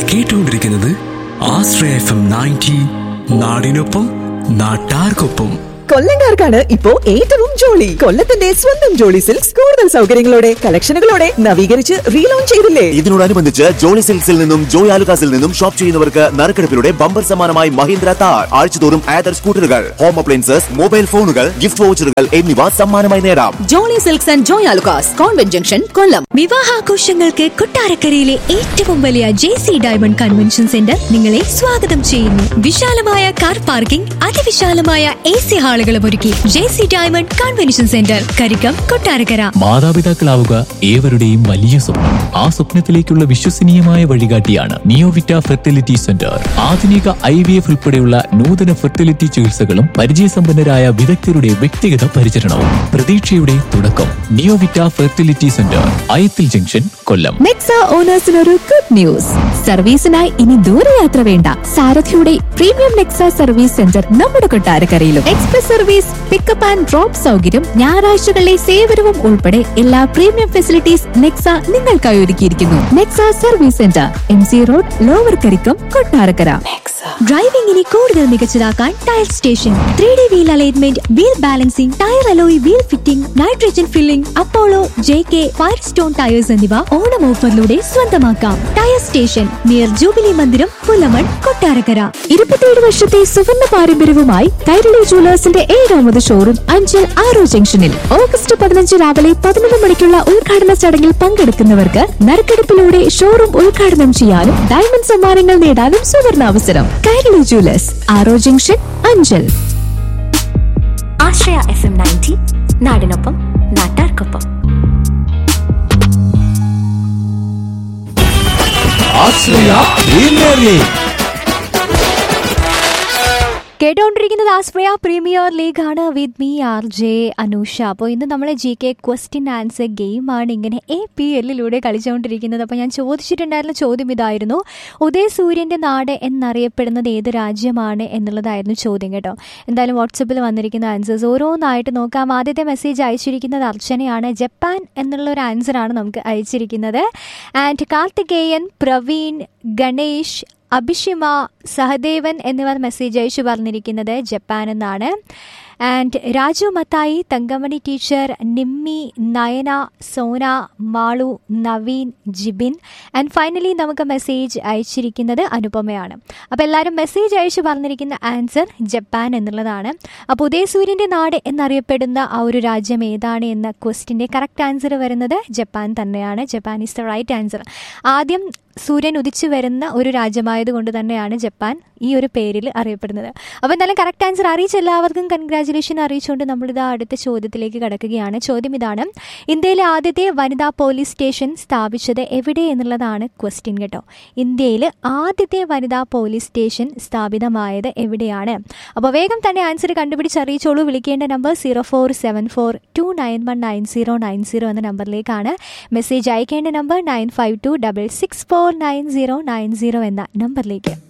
കേട്ടുകൊണ്ടിരിക്കുന്നത് ആശ്രയ F M ninety നാടിനൊപ്പം നാട്ടാർക്കൊപ്പം കൊല്ലങ്കാർക്കാണ് ഇപ്പോ ഏറ്റവും ജോളി കൊല്ലത്തിന്റെ സ്വന്തം ജോളി സിൽക്സ് കൂടുതൽ സൗകര്യങ്ങളോടെ കളക്ഷനുകളോടെ നവീകരിച്ച് റീലോഞ്ച് ചെയ്തില്ലേ ഇതിനോടനുബന്ധിച്ച് ജോളി സിൽക്സിൽ നിന്നും ജോയ് ആലുകാസിൽ നിന്നും ഷോപ്പ് ചെയ്യുന്നവർക്ക് നറുക്കെടുപ്പിലൂടെ ബമ്പർ സമ്മാനമായി മഹീന്ദ്ര താർ ആഴ്ചതോറും ആദർ സ്കൂട്ടറുകൾ ഹോം അപ്ലയൻസസ് മൊബൈൽ ഫോണുകൾ ഗിഫ്റ്റ് വൗച്ചറുകൾ എന്നിവ സമ്മാനമായി നേടാം Jolly Silks and Joy Alukkas convent junction Kollam വിവാഹാഘോഷങ്ങൾക്ക് കൊട്ടാരക്കരയിലെ ഏറ്റവും വലിയ J C diamond convention centre നിങ്ങളെ സ്വാഗതം ചെയ്യുന്നു വിശാലമായ കാർ പാർക്കിംഗ് അതിവിശാലമായ എ സി ഹാളുകളും ഒരുക്കി J C diamond convention centre Karikkam Kottarakkara മാതാപിതാക്കളാവുക ഏവരുടെയും വലിയ സ്വപ്നം ആ സ്വപ്നത്തിലേക്കുള്ള വിശ്വസനീയമായ വഴികാട്ടിയാണ് നിയോവിറ്റ ഫെർട്ടിലിറ്റി സെന്റർ ആധുനിക ഐ വി എഫ് ഉൾപ്പെടെയുള്ള നൂതന ഫെർട്ടിലിറ്റി ചികിത്സകളും പരിചയസമ്പന്നരായ വിദഗ്ധരുടെ വ്യക്തിഗത പരിചരണവും പ്രതീക്ഷയുടെ തുടക്കം Neovita fertility centre Ayathil junction Kollam Nexa ഓണേഴ്സിനൊരു ഗുഡ് ന്യൂസ് സർവീസിനായി ഇനി ദൂരയാത്ര വേണ്ട സാരഥിയുടെ പ്രീമിയം നെക്സ സർവീസ് സെന്റർ നമ്മുടെ കൊട്ടാരക്കരയിലും express service pickup and drop സൗകര്യം ഞായറാഴ്ചകളിലെ സേവനവും ഉൾപ്പെടെ എല്ലാ പ്രീമിയം ഫെസിലിറ്റീസ് നെക്സ നിങ്ങൾക്കായി ഒരുക്കിയിരിക്കുന്നു Nexa service centre M C road lower Karikkam Kottarakkara ഡ്രൈവിംഗിനെ കൂടുതൽ മികച്ചതാക്കാൻ tyre station three D wheel alignment wheel balancing tyre alloy wheel fitting nitrogen filling Apollo J K Firestone tyres എന്നിവ ഓണം ഓഫറിലൂടെ സ്വന്തമാക്കാം ടയർ സ്റ്റേഷൻ നിയർ ജൂബിലി മന്ദിരം പുലമൺ കൊട്ടാരക്കര ഇരുപത്തിയേഴ് വർഷത്തെ സുവർണ പാരമ്പര്യവുമായി കൈരളി ജുവലേഴ്സിന്റെ ഏഴാമത് ഷോറൂം അഞ്ചൽ ആറോ ജംഗ്ഷനിൽ ഓഗസ്റ്റ് പതിനഞ്ച് രാവിലെ പതിനൊന്ന് മണിക്കുള്ള ഉദ്ഘാടന ചടങ്ങിൽ പങ്കെടുക്കുന്നവർക്ക് നറുക്കെടുപ്പിലൂടെ ഷോറൂം ഉദ്ഘാടനം ചെയ്യാനും ഡയമണ്ട് സമ്മാനങ്ങൾ നേടാനും സുവർണാവസരം കൈരളി ജുവലേഴ്സ് ആറോ junction Anchal Ashraya F M ninety നാടിനൊപ്പം നാട്ടാർക്കൊപ്പം കേട്ടുകൊണ്ടിരിക്കുന്നത് ആസ്പ്രയ പ്രീമിയർ ലീഗ് ആണ് with me R J Anusha അപ്പോൾ ഇന്ന് നമ്മളെ ജി കെ ക്വസ്റ്റ്യൻ ആൻസർ ഗെയിമാണ് ഇങ്ങനെ എ പി എല്ലിലൂടെ കളിച്ചുകൊണ്ടിരിക്കുന്നത് അപ്പോൾ ഞാൻ ചോദിച്ചിട്ടുണ്ടായിരുന്ന ചോദ്യം ഇതായിരുന്നു ഉദയസൂര്യൻ്റെ നാട് എന്നറിയപ്പെടുന്നത് ഏത് രാജ്യമാണ് എന്നുള്ളതായിരുന്നു ചോദ്യം കേട്ടോ എന്തായാലും വാട്സപ്പിൽ വന്നിരിക്കുന്ന ആൻസേഴ്സ് ഓരോന്നായിട്ട് നോക്കാം ആദ്യത്തെ മെസ്സേജ് അയച്ചിരിക്കുന്നത് അർച്ചനയാണ് ജപ്പാൻ എന്നുള്ള ഒരു ആൻസറാണ് നമുക്ക് അയച്ചിരിക്കുന്നത് ആൻഡ് കാർത്തികേയൻ പ്രവീൺ ഗണേഷ് അഭിഷിമ സഹദേവൻ എന്നിവർ മെസ്സേജ് അയച്ചു പറഞ്ഞിരിക്കുന്നത് ജപ്പാൻ എന്നാണ് and Raju Mathai Thankamani teacher Nimmi Nayana Sona Malu Naveen Jibin and finally നമുക്ക് മെസ്സേജ് അയച്ചിരിക്കുന്നത് അനുപമയാണ് അപ്പോൾ എല്ലാവരും മെസ്സേജ് അയച്ചു പറഞ്ഞിരിക്കുന്ന ആൻസർ ജപ്പാൻ എന്നുള്ളതാണ് അപ്പോൾ ഉദയസൂര്യൻ്റെ നാട് എന്നറിയപ്പെടുന്ന ആ ഒരു രാജ്യം ഏതാണ് എന്ന ക്വസ്റ്റിൻ്റെ കറക്റ്റ് ആൻസർ വരുന്നത് ജപ്പാൻ തന്നെയാണ് Japan is the right answer ആദ്യം സൂര്യൻ ഉദിച്ചു വരുന്ന ഒരു രാജ്യമായതുകൊണ്ട് തന്നെയാണ് ജപ്പാൻ ഈ ഒരു പേരിൽ അറിയപ്പെടുന്നത് അപ്പോൾ എന്തായാലും കറക്റ്റ് ആൻസർ അറിയിച്ച എല്ലാവർക്കും കൺഗ്രാചുലേഷൻ അറിയിച്ചുകൊണ്ട് നമ്മളിത് അടുത്ത ചോദ്യത്തിലേക്ക് കടക്കുകയാണ് ചോദ്യം ഇതാണ് ഇന്ത്യയിലെ ആദ്യത്തെ വനിതാ പോലീസ് സ്റ്റേഷൻ സ്ഥാപിച്ചത് എവിടെ എന്നുള്ളതാണ് ക്വസ്റ്റ്യൻ കേട്ടോ ഇന്ത്യയിൽ ആദ്യത്തെ വനിതാ പോലീസ് സ്റ്റേഷൻ സ്ഥാപിതമായത് എവിടെയാണ് അപ്പോൾ വേഗം തന്നെ ആൻസർ കണ്ടുപിടിച്ച് അറിയിച്ചോളൂ വിളിക്കേണ്ട number zero four seven four two nine one nine zero nine zero എന്ന നമ്പറിലേക്കാണ് മെസ്സേജ് അയക്കേണ്ട number nine five two double six four nine zero nine zero എന്ന നമ്പറിലേക്ക്